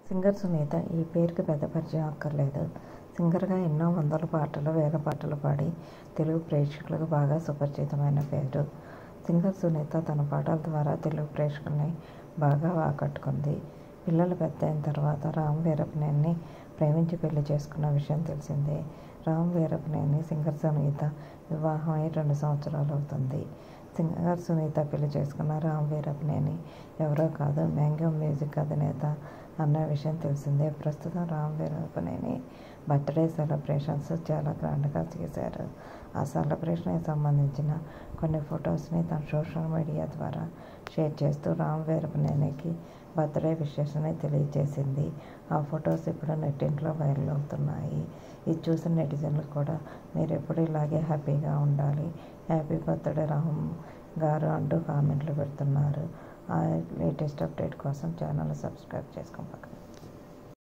singer Sunitha ఈ పేరుకి పెద్ద పరిచయం అక్కర్లేదు సింగర్గా ఎన్నో వందల పాటలు వేల పాటలు పాడి తెలుగు ప్రేక్షకులకు బాగా సుపరిచితమైన పేరు సింగర్ సునీత తన పాటల ద్వారా తెలుగు ప్రేక్షకుల్ని బాగా ఆకట్టుకుంది పిల్లలు పెద్ద అయిన తర్వాత రామ్ వీరప్పనేని ప్రేమించి పెళ్లి చేసుకున్న విషయం తెలిసిందే రామ్ వీరప్పనేని సింగర్ సునీత వివాహమై రెండు సంవత్సరాలు అవుతుంది సింగర్ సునీత పెళ్లి చేసుకున్న రామ్ వీరప్పనేని ఎవరో కాదు మ్యాంగో మ్యూజిక్ అధినేత అన్న విషయం తెలిసిందే ప్రస్తుతం రామ్ వీరప్పనేని బర్త్డే సెలబ్రేషన్స్ చాలా గ్రాండ్గా చేశారు ఆ సెలబ్రేషన్కి సంబంధించిన కొన్ని ఫొటోస్ని తన సోషల్ మీడియా ద్వారా షేర్ చేస్తూ రామ్ వీరప్పనేనికి బర్త్డే విశేషని తెలియజేసింది ఆ ఫొటోస్ ఇప్పుడు నెట్టింట్లో వైరల్ అవుతున్నాయి ఇది చూసిన నెటిజన్లు కూడా మీరు ఎప్పుడు ఇలాగే హ్యాపీగా ఉండాలి హ్యాపీ బర్త్డే రామ్ గారు అంటూ కామెంట్లు పెడుతున్నారు ఆ లేటెస్ట్ అప్డేట్ కోసం ఛానల్ సబ్స్క్రైబ్ చేసుకోండి